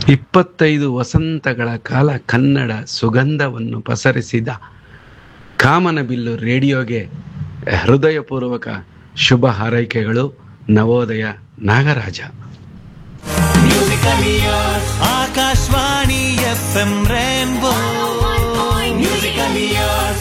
ಇಪ್ಪತ್ತೈದು ವಸಂತಗಳ ಕಾಲ ಕನ್ನಡ ಸುಗಂಧವನ್ನು ಪಸರಿಸಿದ ಕಾಮನಬಿಲ್ಲು ರೇಡಿಯೋಗೆ ಹೃದಯಪೂರ್ವಕ ಶುಭ ಹಾರೈಕೆಗಳು Navodaya Nagaraja Akashvani F M rainbow musical years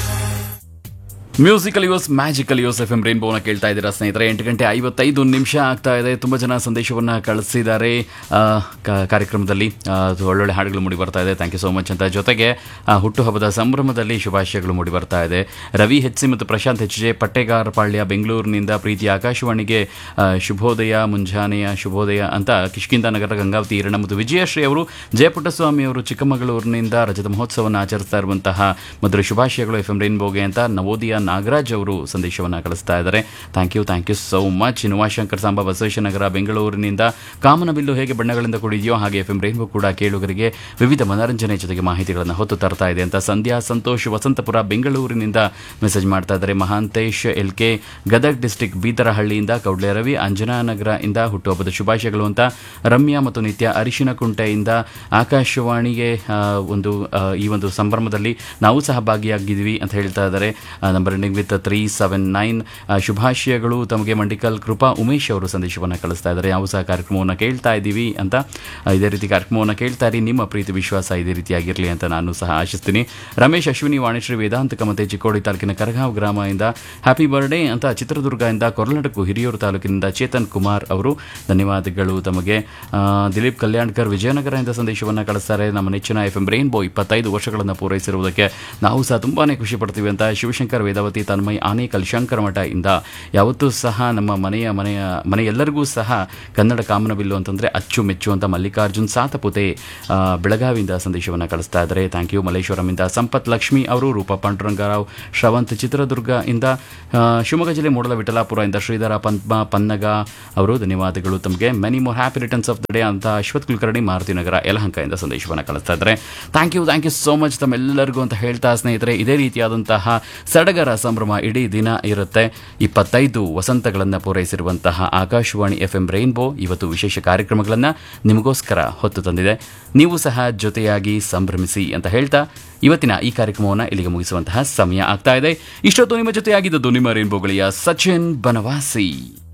musical yours magical yours F M ರೇನ್ಬೋನ ಕೇಳ್ತಾ ಇದ್ದೀರಾ ಸ್ನೇಹಿತರೆ ಎಂಟು ಗಂಟೆ ಐವತ್ತೈದು ನಿಮಿಷ ಆಗ್ತಾ ಇದೆ ತುಂಬ ಜನ ಸಂದೇಶವನ್ನು ಕಳಿಸಿದ್ದಾರೆ ಆ, ಕ- ಕಾರ್ಯಕ್ರಮದಲ್ಲಿ ಆ, ಅದು ಒಳ್ಳೊಳ್ಳೆ ಹಾಡುಗಳು ಮೂಡಿ ಬರ್ತಾ ಇದೆ ಥ್ಯಾಂಕ್ ಯು ಸೋ ಮಚ್ ಅಂತ ಜೊತೆಗೆ ಆ, ಹುಟ್ಟುಹಬ್ಬದ ಸಂಭ್ರಮದಲ್ಲಿ ಶುಭಾಶಯಗಳು ಮೂಡಿ ಬರ್ತಾ ಇದೆ ರವಿ ಹೆಚ್ಸಿ ಮತ್ತು ಪ್ರಶಾಂತ್ ಹೆಚ್ ಜೆ ಪಟ್ಟೆಗಾರಪಾಳ್ಯ ಬೆಂಗಳೂರಿನಿಂದ ಪ್ರೀತಿ ಆಕಾಶವಾಣಿಗೆ ಆ, ಶುಭೋದಯ ಮುಂಜಾನೆಯ ಶುಭೋದಯ ಅಂತ ಕಿಷ್ಕಿಂದ ನಗರ ಗಂಗಾವತಿ ಈರಣ್ಣ ಮತ್ತು ವಿಜಯಶ್ರೀ ಅವರು ಜಯಪುಟ್ಟಸ್ವಾಮಿ ಅವರು ಚಿಕ್ಕಮಗಳೂರಿನಿಂದ ರಜತ ಮಹೋತ್ಸವವನ್ನು ಆಚರಿಸ್ತಾ ಇರುವಂತಹ ಮಧುರ ಶುಭಾಶಯಗಳು ಎಫ್ ಎಂ ರೇನ್ಬೋಗೆ ಅಂತ ನವೋದಯ ನಾಗರಾಜ್ ಅವರು ಸಂದೇಶವನ್ನು ಕಳಿಸ್ತಾ ಇದ್ದಾರೆ thank you thank you so much Umashankar Samba Basaveshwaranagar ಬೆಂಗಳೂರಿನಿಂದ ಕಾಮನಬಿಲ್ಲು ಹೇಗೆ ಬಣ್ಣಗಳಿಂದ ಕೂಡಿದೆಯೋ ಹಾಗೆ ಎಫ್ ಎಂ ರೇನ್ಬೋ ಕೂಡ ಕೇಳುಗರಿಗೆ ವಿವಿಧ ಮನರಂಜನೆ ಜೊತೆಗೆ ಮಾಹಿತಿಗಳನ್ನು ಹೊತ್ತು ತರ್ತಾ ಇದೆ ಅಂತ ಸಂಧ್ಯಾ ಸಂತೋಷ್ ವಸಂತಪುರ ಬೆಂಗಳೂರಿನಿಂದ ಮೆಸೇಜ್ ಮಾಡ್ತಾ ಇದ್ದಾರೆ Mahantesh L K Gadag district ಬೀದರಹಳ್ಳಿಯಿಂದ ಕೌಡ್ಲೆ ರವಿ ಅಂಜನಾನಗರ ಇಂದ ಹುಟ್ಟುಹಬ್ಬದ ಶುಭಾಶಯಗಳು ಅಂತ ರಮ್ಯಾ ಮತ್ತು ನಿತ್ಯ ಅರಿಶಿನಕುಂಟೆಯಿಂದ ಆಕಾಶವಾಣಿಗೆ ಆ, ಒಂದು ಆ, ಈ ಒಂದು ಸಂಭ್ರಮದಲ್ಲಿ ನಾವು ಸಹ ಭಾಗಿಯಾಗಿದ್ವಿ ಅಂತ ಹೇಳ್ತಾ ಇದ್ದಾರೆ number ending with three seven nine ಶುಭಾಶಯಗಳು ತಮಗೆ ಮಂಡಿಕಲ್ ಕೃಪಾ ಉಮೇಶ್ ಅವರು ಸಂದೇಶವನ್ನು ಕಳಿಸ್ತಾ ಇದ್ದಾರೆ ನಾವು ಸಹ ಕಾರ್ಯಕ್ರಮವನ್ನು ಕೇಳ್ತಾ ಇದ್ದೀವಿ ಅಂತ ಆ, ಇದೇ ರೀತಿ ಕಾರ್ಯಕ್ರಮವನ್ನು ಕೇಳ್ತಾ ಇರಿ ನಿಮ್ಮ ಪ್ರೀತಿ ವಿಶ್ವಾಸ ಇದೇ ರೀತಿಯಾಗಿರಲಿ ಅಂತ ನಾನು ಸಹ ಆಶಿಸ್ತೀನಿ ರಮೇಶ್ ಅಶ್ವಿನಿ ವಾಣಿಶ್ರೀ ವೇದಾಂತ ಕಮತೆ ಚಿಕ್ಕೋಡಿ ತಾಲೂಕಿನ ಕರಗಾಂವ್ ಗ್ರಾಮದಿಂದ ಹ್ಯಾಪಿ ಬರ್ಡೇ ಅಂತ ಚಿತ್ರದುರ್ಗದಿಂದ ಕೊರಲಡಕು ಹಿರಿಯೂರು ತಾಲೂಕಿನಿಂದ ಚೇತನ್ ಕುಮಾರ್ ಅವರು ಧನ್ಯವಾದಗಳು ತಮಗೆ ಆ, ದಿಲೀಪ್ ಕಲ್ಯಾಣ್ಕರ್ ವಿಜಯನಗರದಿಂದ ಸಂದೇಶವನ್ನು ಕಳಿಸ್ತಾರೆ ನಮ್ಮ ನೆಚ್ಚಿನ ಎಫ್ ಎಂ ರೈನ್ಬೋ ಇಪ್ಪತ್ತೈದು ವರ್ಷಗಳನ್ನು ಪೂರೈಸಿರುವುದಕ್ಕೆ ನಾವು ಸಹ ತುಂಬಾನೇ ಖುಷಿ ಪಡ್ತೀವಿ ಅಂತ ಶಿವಶಂಕರ್ ವೇದಾವತಿ ತನ್ಮಯ್ ಆನೇಕಲ್ ಶಂಕರ ಮಠ ಇಂದ ಯಾವತ್ತೂ ಸಹ ನಮ್ಮ ಮನೆಯ ಮನೆಯ ಮನೆಯೆಲ್ಲರಿಗೂ ಸಹ ಕನ್ನಡ ಕಾಮನಬಿಲ್ಲು ಅಂತಂದ್ರೆ ಅಚ್ಚುಮೆಚ್ಚು ಅಂತ ಮಲ್ಲಿಕಾರ್ಜುನ್ ಸಾತಪುತೆ ಆ, ಬೆಳಗಾವಿಯಿಂದ ಸಂದೇಶವನ್ನು ಕಳಿಸ್ತಾ ಇದ್ದಾರೆ ಥ್ಯಾಂಕ್ ಯು ಮಲ್ಲೇಶ್ವರಮಿಂದ ಸಂಪತ್ ಲಕ್ಷ್ಮಿ ಅವರು ರೂಪ ಪಾಂಡುರಂಗರಾವ್ ಶ್ರವಂತ್ ಚಿತ್ರದುರ್ಗ ಇಂದ ಆ, ಶಿವಮೊಗ್ಗ ಜಿಲ್ಲೆ ಮೂಡಲ ವಿಠಲಾಪುರ ಇಂದ ಶ್ರೀಧರ ಪದ್ಮ ಪನ್ನಗ ಅವರು ಧನ್ಯವಾದಗಳು ತಮಗೆ many more happy returns of the day ಅಂತ ಅಶ್ವಥ್ ಕುಲಕರ್ಣಿ ಮಾರುತಿನಗರ ಯಲಹಂಕದಿಂದ ಸಂದೇಶವನ್ನು ಕಳಿಸ್ತಾ ಇದ್ದಾರೆ thank you thank you so much ತಮ್ಮೆಲ್ಲರಿಗೂ ಅಂತ ಹೇಳ್ತಾ ಸ್ನೇಹಿತರೆ ಇದೇ ರೀತಿಯಾದಂತಹ ಸಡಗರ ಸಂಭ್ರಮ ಇಡೀ ದಿನ ಇರುತ್ತೆ ಇಪ್ಪತ್ತೈದು ವಸಂತಗಳನ್ನು ಪೂರೈಸಿರುವಂತಹ ಆಕಾಶವಾಣಿ ಎಫ್ ಎಂ ರೈನ್ಬೋ ಇವತ್ತು ವಿಶೇಷ ಕಾರ್ಯಕ್ರಮಗಳನ್ನು ನಿಮಗೋಸ್ಕರ ಹೊತ್ತು ತಂದಿದೆ ನೀವು ಸಹ ಜೊತೆಯಾಗಿ ಸಂಭ್ರಮಿಸಿ ಅಂತ ಹೇಳ್ತಾ ಇವತ್ತಿನ ಈ ಕಾರ್ಯಕ್ರಮವನ್ನು ಇಲ್ಲಿಗೆ ಮುಗಿಸುವಂತಹ ಸಮಯ ಆಗ್ತಾ ಇದೆ ಇಷ್ಟೊತ್ತು ನಿಮ್ಮ ಜೊತೆಯಾಗಿದ್ದದ್ದು ನಿಮ್ಮ ರೈನ್ಬೋಗಳಿಯ ಸಚಿನ್ ಬನವಾಸಿ